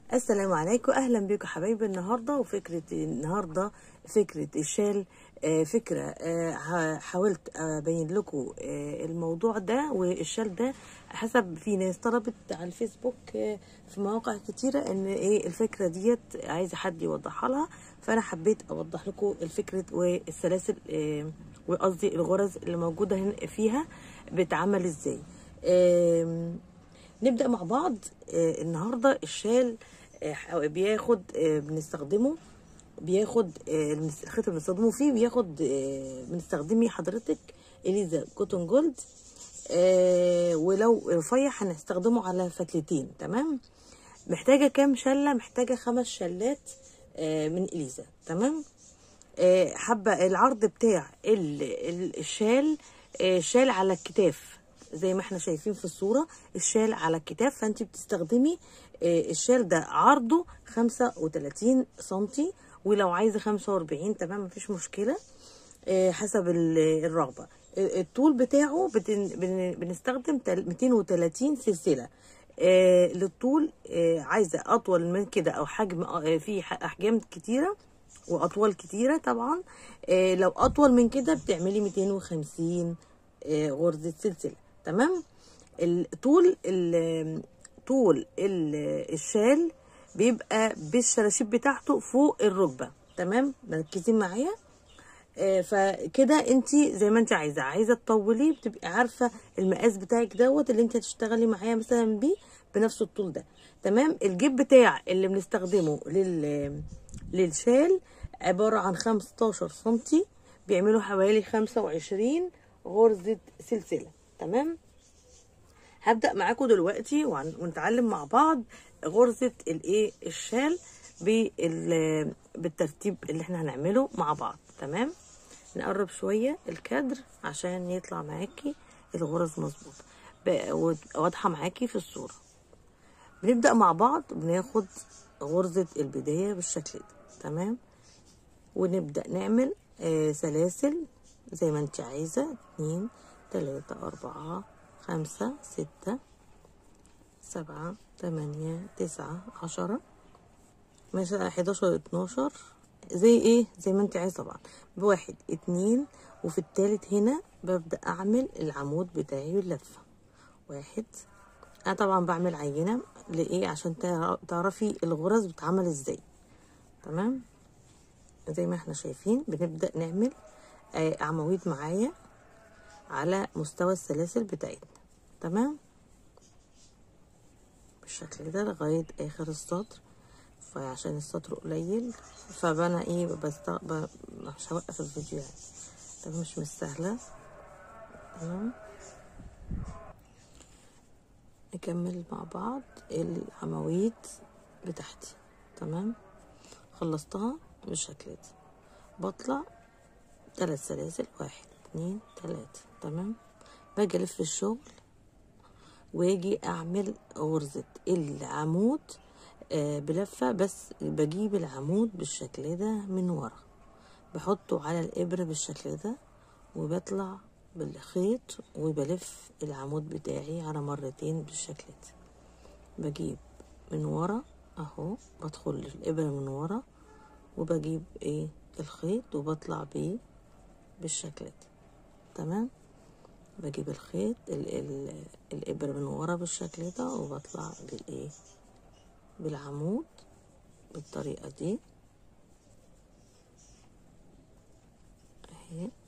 السلام عليكم اهلا بكم حبايبي النهارده وفكره النهارده فكره الشال آه، فكره آه، ح- حاولت ابين لكم آه، الموضوع ده والشال ده حسب في ناس طلبت على الفيسبوك آه، في مواقع كتيره ان ايه الفكره ديت عايزه حد يوضحها لها فانا حبيت اوضح لكم الفكره والسلاسل آه، وقصدي الغرز اللي موجوده هنا فيها بتعمل ازاي آم، نبدأ مع بعض آه، النهاردة الشال آه، بياخد آه، بنستخدمه بياخد آه، المس- الخيط اللي بنستخدمه فيه بياخد آه، بنستخدمي حضرتك اليزا كوتون جولد آه، ولو رفيع هنستخدمه على فتلتين تمام محتاجة كام شلة محتاجة خمس شلات آه، من اليزا تمام آه، حابة العرض بتاع ال- ال- الشال آه، شال على الكتاف زي ما احنا شايفين في الصورة الشال على الكتاف فانت بتستخدمي آه، الشال ده عرضه 35 سنتي ولو عايزة 45 تمام مفيش مشكلة آه، حسب ال- الرغبة آه، الطول بتاعه بتن- بن- بنستخدم تل- 230 سلسلة آه، للطول آه، عايزة أطول من كده أو حجم آه، في ح- أحجام كتيرة واطوال كتيره طبعا آه لو اطول من كده بتعملي 250 آه غرزه سلسله تمام الطول ال- طول ال- الشال بيبقى بالشراشيب بتاعته فوق الركبه تمام مركزين معايا آه، فكده انت زي ما انت عايزه عايزه تطوليه بتبقي عارفه المقاس بتاعك دوت اللي انت هتشتغلي معايا مثلا بيه بنفس الطول ده تمام الجيب بتاع اللي بنستخدمه لل للشال عباره عن 15 سنتي بيعملوا حوالي 25 غرزه سلسله تمام هبدأ معاكم دلوقتي وهن- ونتعلم مع بعض غرزة الايه الشال بال- بالترتيب اللي احنا هنعمله مع بعض تمام نقرب شوية الكادر عشان يطلع معاكي الغرز مظبوط بقى ود- واضحة معاكي في الصورة بنبدأ مع بعض بناخد غرزة البداية بالشكل ده تمام ونبدأ نعمل آه سلاسل زي ما انت عايزة اتنين تلاتة أربعة خمسة ستة سبعة تمانية تسعة عشرة مثلا حداشر اتناشر زي ايه زي ما انت عايزة طبعا بواحد اتنين وفي التالت هنا ببدأ أعمل العمود بتاعي باللفة واحد أنا طبعا بعمل عينة لإيه عشان تعر- تعرفي الغرز بتعمل ازاي تمام زي ما احنا شايفين بنبدأ نعمل آه، عواميد معايا على مستوى السلاسل بتاعتنا تمام بالشكل ده لغاية آخر السطر فعشان السطر قليل فانا ايه بست... ب... مش هوقف الفيديو يعني طب مش مش سهلة تمام نكمل مع بعض العواميد بتاعتي تمام خلصتها بالشكل ده بطلع ثلاث سلاسل واحد اتنين تلاتة تمام باجي الف الشغل واجي اعمل غرزة العمود آه بلفة بس بجيب العمود بالشكل ده من ورا بحطه على الابرة بالشكل ده وبطلع بالخيط وبلف العمود بتاعي على مرتين بالشكل ده بجيب من ورا اهو بدخل الابرة من ورا وبجيب ايه الخيط وبطلع بيه بالشكل ده تمام بجيب الخيط ال ال الابرة من ورا بالشكل ده وبطلع بالايه بالعمود بالطريقة دي اهي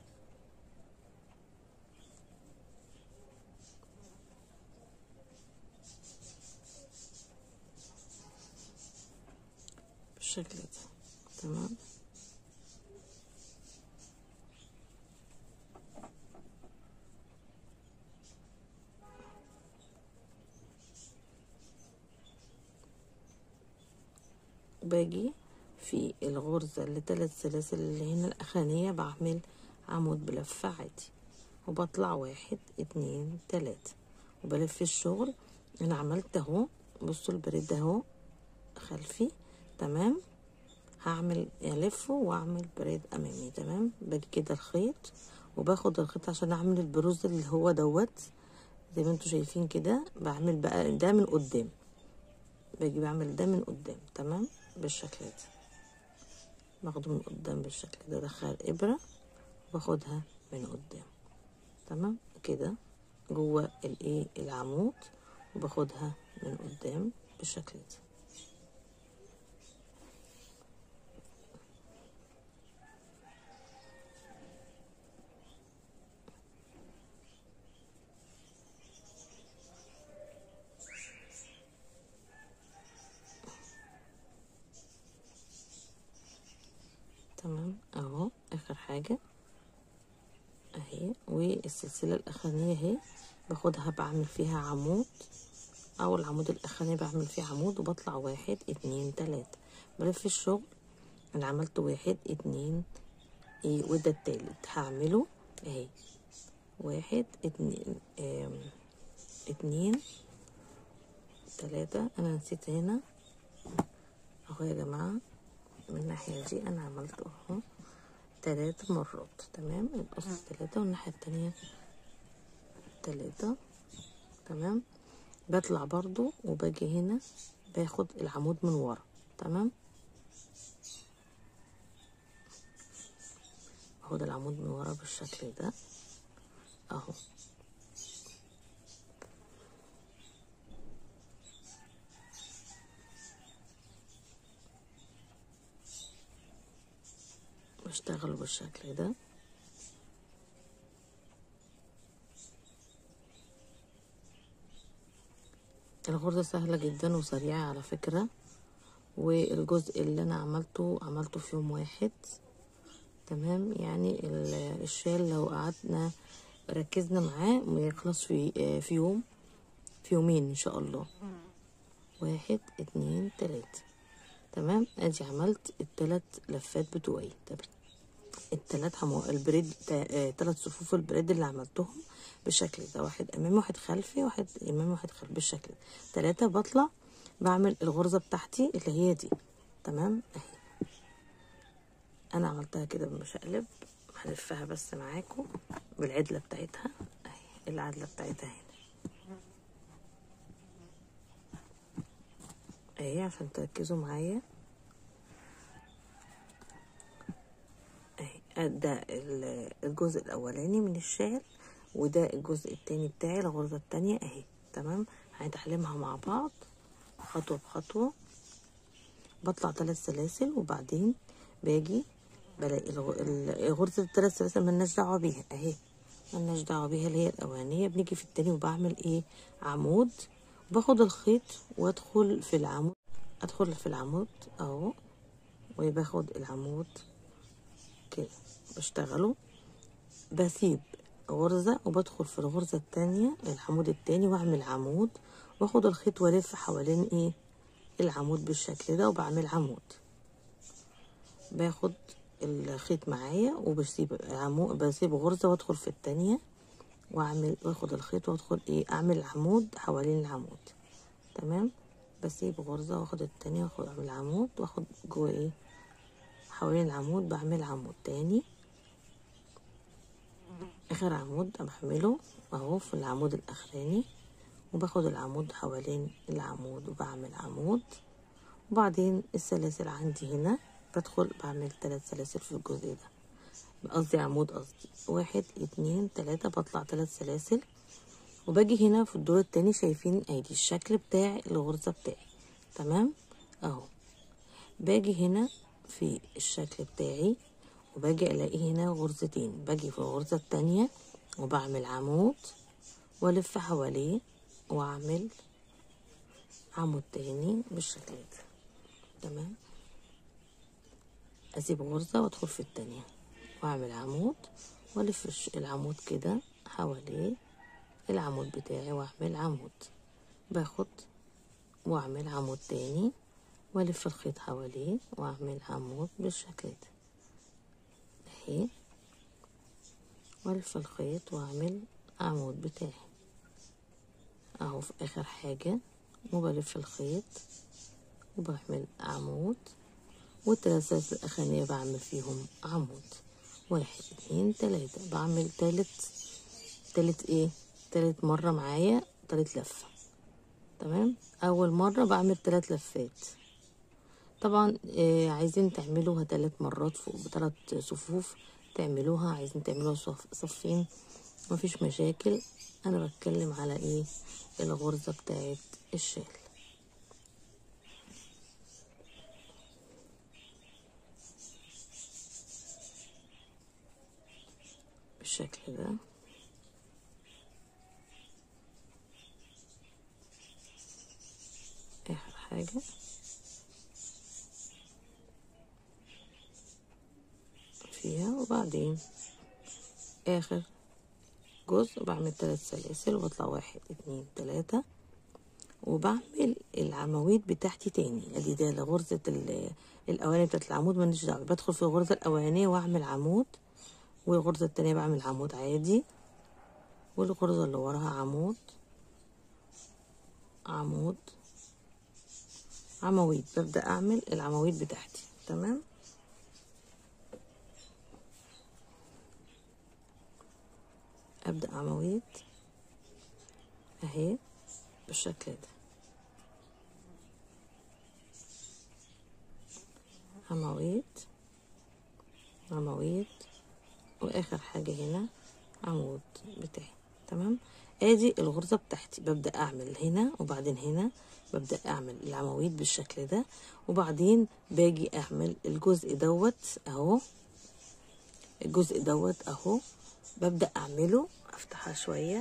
بالشكل ده تمام باجي في الغرزة اللي ثلاث سلاسل اللي هنا الأخرانية بعمل عمود بلفة عادي وبطلع واحد اتنين تلاتة وبلف الشغل أنا عملت اهو بصوا البريد اهو خلفي تمام هعمل الفه واعمل بريد امامي تمام باجي كده الخيط وباخد الخيط عشان اعمل البروز اللي هو دوت زي ما انتوا شايفين كده بعمل بقى ده من قدام باجي بعمل ده من قدام تمام بالشكل ده باخده من قدام بالشكل ده ادخل ابره واخدها من قدام تمام كده جوه الايه العمود وباخدها من قدام بالشكل ده تمام اهو اخر حاجة اهي والسلسلة الاخرانية اهي باخدها بعمل فيها عمود او العمود الاخراني بعمل فيه عمود وبطلع واحد اتنين تلاتة بلف الشغل انا عملت واحد اتنين ايه وده التالت هعمله اهي واحد اتنين ام اتنين تلاتة انا نسيت هنا اهو يا جماعة من الناحية دي انا عملت اهو تلات مرات تمام القص تلاتة والناحية التانية تلاتة تمام بطلع برضو وباجي هنا باخد العمود من ورا تمام اخد العمود من ورا بالشكل ده اهو بشتغل بالشكل ده الغرزة سهلة جدا وسريعة على فكرة والجزء اللي انا عملته عملته في يوم واحد تمام يعني ال- الشال لو قعدنا ركزنا معاه يخلص في في يوم في يومين ان شاء الله واحد اتنين تلاتة تمام ادي عملت التلات لفات بتوعي طب التلات حمو... البريد تا- آه، تلات صفوف البريد اللي عملتهم بالشكل ده واحد امامي واحد خلفي واحد امامي واحد خلفي بالشكل ده تلاتة بطلع بعمل الغرزة بتاعتي اللي هي دي تمام اهي انا عملتها كده بمشقلب هلفها بس معاكم بالعدلة بتاعتها اهي العدلة بتاعتها هنا اهي عشان تركزوا معايا اهي ده ال- الجزء الاولاني من الشال وده الجزء التاني بتاعي الغرزة التانية اهي تمام هنتعلمها مع بعض خطوة بخطوة بطلع ثلاث سلاسل وبعدين باجي بلاقي الغ- ال- غرزة الثلاث سلاسل ملناش دعوة بيها اهي ملناش دعوة بيها اللي هي الأولانية بنيجي في التاني وبعمل ايه عمود باخد الخيط وادخل في العمود ادخل في العمود اهو وباخد العمود كده بشتغله بسيب غرزة وبدخل في الغرزة التانية العمود التاني واعمل عمود واخد الخيط والف حوالين ايه العمود بالشكل ده وبعمل عمود باخد الخيط معايا وبسيب عمود بسيب غرزة وادخل في التانية واعمل واخد الخيط وادخل ايه اعمل عمود حوالين العمود تمام بسيب غرزة واخد التانية واخد اعمل عمود واخد جوه ايه حوالين العمود بعمل عمود تاني اخر عمود بعمله اهو في العمود الاخراني وباخد العمود حوالين العمود وبعمل عمود وبعدين السلاسل عندي هنا بدخل بعمل ثلاث سلاسل في الجزء ده قصدي عمود قصدي واحد اتنين تلاتة بطلع ثلاث سلاسل وباجي هنا في الدور التاني شايفين ادي الشكل بتاع الغرزة بتاعي تمام اهو باجي هنا في الشكل بتاعي وباجي الاقي هنا غرزتين باجي في الغرزة التانية وبعمل عمود والف حواليه واعمل عمود تاني بالشكل ده تمام اسيب غرزة وادخل في التانية واعمل عمود والف الش- العمود كده حواليه العمود بتاعي واعمل عمود باخد واعمل عمود تاني والف الخيط حواليه واعمل عمود بالشكل ده اهي والف الخيط واعمل عمود بتاعي اهو في اخر حاجة وبلف الخيط وبعمل عمود والثلاث سلاسل الاخرانية بعمل فيهم عمود واحد اتنين تلاتة بعمل تالت تالت ايه تالت مرة معايا تالت لفة تمام اول مره بعمل ثلاث لفات طبعا آه عايزين تعملوها ثلاث مرات فوق بثلاث صفوف تعملوها عايزين تعملوها صف صفين مفيش مشاكل انا بتكلم على ايه الغرزه بتاعت الشال بالشكل ده اخر حاجة فيها وبعدين اخر جزء بعمل تلات سلاسل واطلع واحد اتنين تلاتة وبعمل العواميد بتاعتي تاني ادي ده لغرزة ال- الاولانية بتاعت العمود ماليش دعوة بدخل في الغرزة الاولانية واعمل عمود والغرزة التانية بعمل عمود عادي والغرزة اللي وراها عمود عمود عواميد ببدأ أعمل العواميد بتاعتي تمام أبدأ عواميد أهي بالشكل ده عواميد عواميد واخر حاجه هنا عمود بتاعي تمام ادي الغرزه بتاعتي ببدا اعمل هنا وبعدين هنا ببدا اعمل العواميد بالشكل ده وبعدين باجي اعمل الجزء دوت اهو الجزء دوت اهو ببدا اعمله افتحها شويه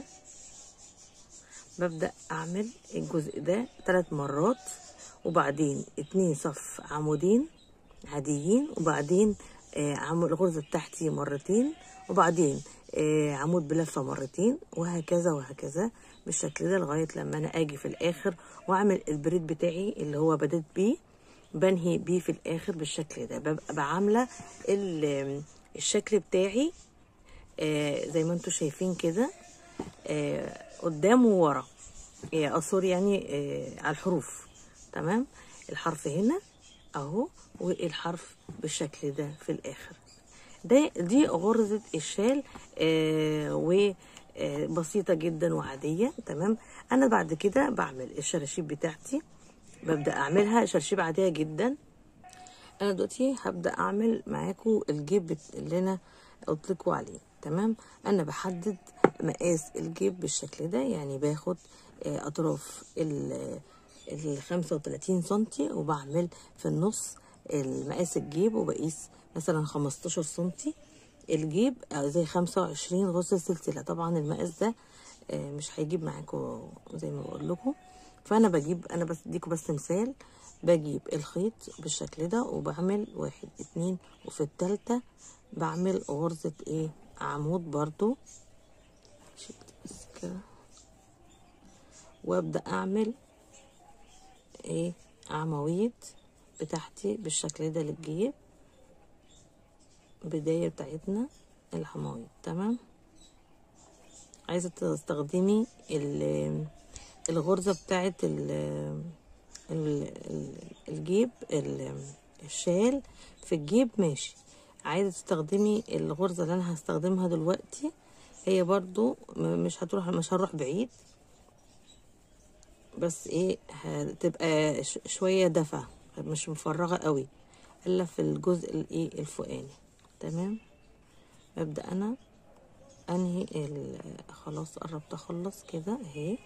ببدا اعمل الجزء ده ثلاث مرات وبعدين اتنين صف عمودين عاديين وبعدين آه، عمود الغرزة بتاعتي مرتين وبعدين آه، عمود بلفة مرتين وهكذا وهكذا بالشكل ده لغاية لما أنا أجي في الآخر وأعمل البريد بتاعي اللي هو بدأت بيه بنهي بيه في الآخر بالشكل ده ببقى بعاملة ال- الشكل بتاعي آه، زي ما انتوا شايفين كده آه، قدام وورا آه، سوري يعني آه، على الحروف تمام الحرف هنا اهو والحرف بالشكل ده في الاخر ده دي غرزة الشال آه وبسيطة جدا وعادية تمام انا بعد كده بعمل الشراشيب بتاعتي ببدأ اعملها شراشيب عادية جدا انا دلوقتي هبدا اعمل معاكم الجيب بت- اللي انا قلت لكم عليه تمام انا بحدد مقاس الجيب بالشكل ده يعني باخد آه، اطراف ال ال 35 سنتي وبعمل في النص المقاس الجيب وبقيس مثلا 15 سنتي الجيب آه، زي 25 غرزة سلسلة طبعا المقاس ده آه، مش هيجيب معاكم زي ما بقول لكم فانا بجيب انا بس اديكم بس مثال بجيب الخيط بالشكل ده وبعمل واحد اتنين وفي التالتة بعمل غرزة ايه عمود برضو شلت بس كده وابدأ اعمل ايه عواميد بتاعتي بالشكل ده للجيب بداية بتاعتنا العواميد تمام عايزة تستخدمي ال- الغرزة بتاعت ال- ال- ال- الجيب ال- الشال في الجيب ماشي عايزة تستخدمي الغرزة اللي انا هستخدمها دلوقتي هي برضو م- مش هتروح مش هنروح بعيد بس ايه هتبقى ش- شوية دفع مش مفرغة قوي الا في الجزء الايه الفوقاني تمام ببدأ انا انهي ال- خلاص قربت اخلص كده اهي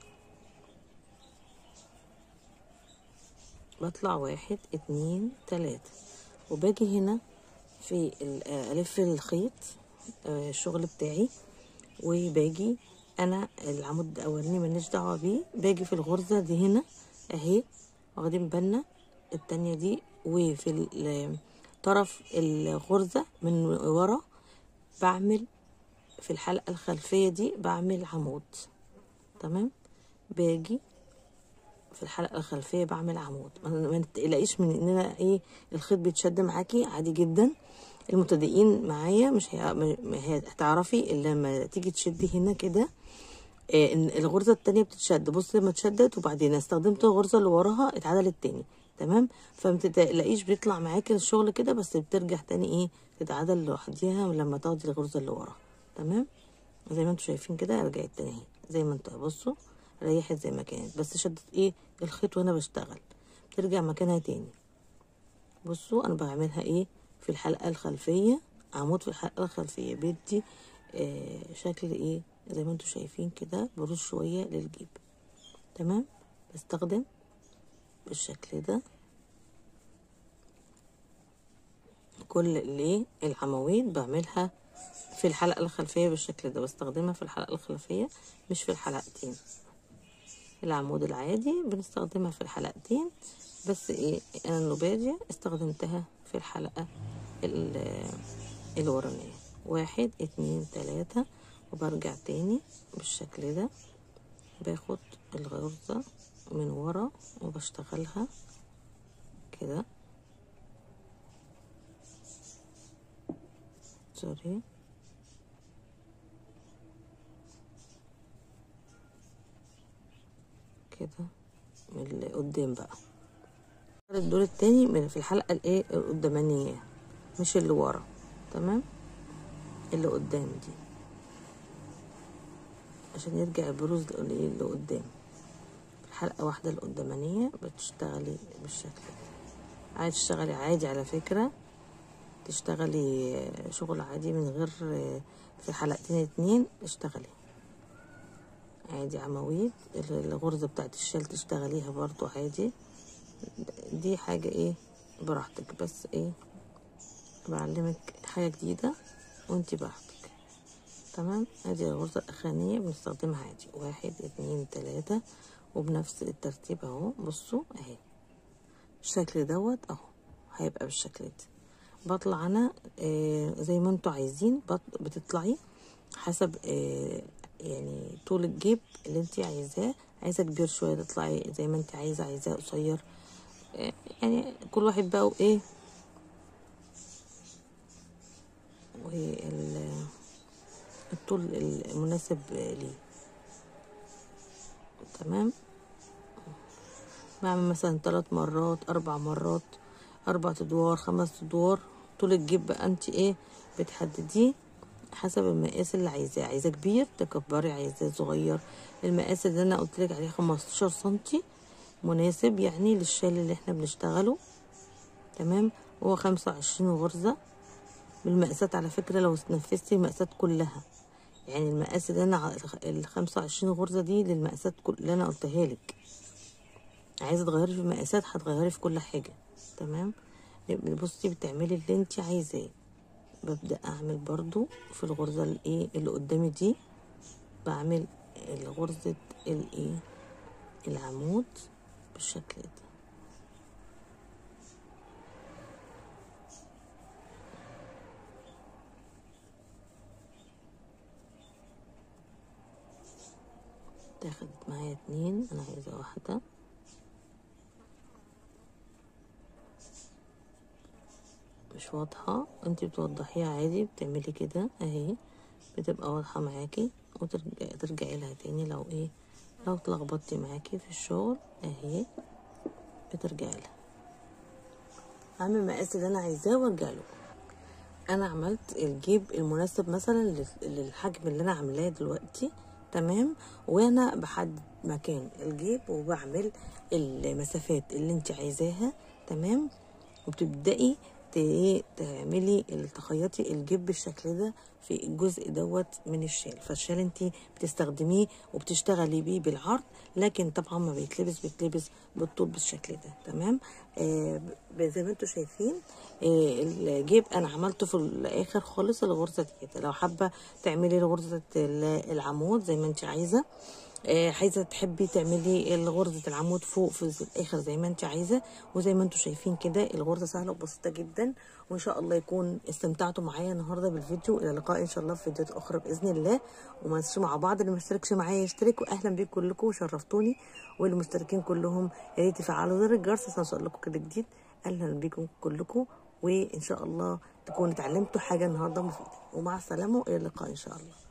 بطلع واحد اتنين تلاتة وباجي هنا في ال- آه، الف الخيط آه، الشغل بتاعي وباجي انا العمود الاولاني ماليش دعوه بيه باجي في الغرزه دي هنا اهي واخدين بالنا التانية دي وفي ال- طرف الغرزه من ورا بعمل في الحلقه الخلفيه دي بعمل عمود تمام باجي في الحلقه الخلفيه بعمل عمود ما ما تقلقيش من ان انا ايه الخيط بيتشد معاكي عادي جدا المبتدئين معايا مش هي... م- هي... هتعرفي إلا لما تيجي تشدي هنا كده آه، ان الغرزه التانية بتتشد بصي لما اتشدت وبعدين استخدمت الغرزه اللي وراها اتعدلت تاني تمام فما تقلقيش بيطلع معاكي الشغل كده بس بترجع تاني ايه تتعدل لوحديها لما تاخدي الغرزه اللي وراها تمام زي ما انتوا شايفين كده رجعت تاني اهي زي ما انتوا بصوا ريحت زي ما كانت بس شدت ايه الخيط وانا بشتغل ترجع مكانها تاني بصوا انا بعملها ايه في الحلقة الخلفية عمود في الحلقة الخلفية بيدي آه شكل ايه زي ما انتوا شايفين كده بروز شوية للجيب تمام بستخدم بالشكل ده كل الايه العواميد بعملها في الحلقة الخلفية بالشكل ده بستخدمها في الحلقة الخلفية مش في الحلقتين العمود العادي بنستخدمها في الحلقتين بس ايه انا النوباديا استخدمتها في الحلقة الورانية واحد اتنين تلاتة وبرجع تاني بالشكل ده باخد الغرزة من ورا وبشتغلها كده سوري كده من اللي قدام بقى الدور التاني من في الحلقة الايه القدامانية مش اللي ورا تمام اللي قدام دي عشان يرجع البروز اللي قدام حلقة واحدة القدامانية بتشتغلي بالشكل ده عايز تشتغلي عادي على فكرة تشتغلي شغل عادي من غير في حلقتين اتنين اشتغلي عادي عواميد الغرزة بتاعت الشال تشتغليها برضو عادي دي حاجة ايه براحتك بس ايه بعلمك حاجة جديدة وانتي براحتك تمام ادي الغرزة الاخرانية بنستخدمها عادي واحد اتنين تلاتة وبنفس الترتيب اهو بصوا اهي الشكل دوت اهو هيبقى بالشكل ده بطلع انا آه زي ما انتوا عايزين بتطلعي حسب آه يعني طول الجيب اللي انت عايزاه عايزه كبير شويه تطلعي زي ما انت عايزه عايزاه قصير آه يعني كل واحد بقى وايه والطول المناسب ليه تمام بعمل مثلا ثلاث مرات اربع مرات اربع ادوار خمس ادوار طول الجيب بقى انت ايه بتحدديه حسب المقاس اللي عايزاه عايزاه كبير تكبري عايزاه صغير المقاس اللي انا قلت لك عليه 15 سنتي مناسب يعني للشال اللي احنا بنشتغله تمام هو 25 غرزة بالمقاسات على فكرة لو نفذتي المقاسات كلها يعني المقاس اللي انا ال 25 غرزة دي للمقاسات كل اللي انا قلتها لك عايزة تغيري في المقاسات هتغيري في كل حاجة تمام بصي بتعملي اللي انت عايزاه ببدأ اعمل برضو في الغرزة الايه اللي قدامي دي بعمل الغرزة الايه العمود بالشكل ده اتاخدت معايا اتنين انا عايزة واحدة مش واضحة انتي بتوضحيها عادي بتعملي كده اهي بتبقى واضحة معاكي وترجعي لها تاني لو ايه لو اتلخبطتي معاكي في الشغل اهي بترجعي لها اعمل المقاس اللي انا عايزاه وارجع له انا عملت الجيب المناسب مثلا للحجم اللي انا عاملاه دلوقتي تمام وانا بحدد مكان الجيب وبعمل المسافات اللي انت عايزاها تمام وبتبدأي تعملي تخيطي الجيب بالشكل ده في الجزء دوت من الشال فالشال انت بتستخدميه وبتشتغلي بيه بالعرض لكن طبعا ما بيتلبس بيتلبس بالطول بالشكل ده تمام آه زي ما انتم شايفين آه الجيب انا عملته في الاخر خالص الغرزه ديت لو حابه تعملي غرزه العمود زي ما انت عايزه آه عايزه تحبي تعملي غرزه العمود فوق في الاخر زي ما انت عايزه وزي ما انتم شايفين كده الغرزه سهله وبسيطه جدا وان شاء الله يكون استمتعتوا معايا النهارده بالفيديو الى اللقاء ان شاء الله في فيديوهات اخرى باذن الله وما تنسوش مع بعض اللي ما اشتركش معايا يشترك واهلا بيكم كلكم وشرفتوني والمشتركين كلهم يا ريت تفعلوا زر الجرس عشان اوصل لكم كده جديد اهلا بيكم كلكم وان شاء الله تكونوا اتعلمتوا حاجه النهارده مفيده ومع السلامه والى اللقاء ان شاء الله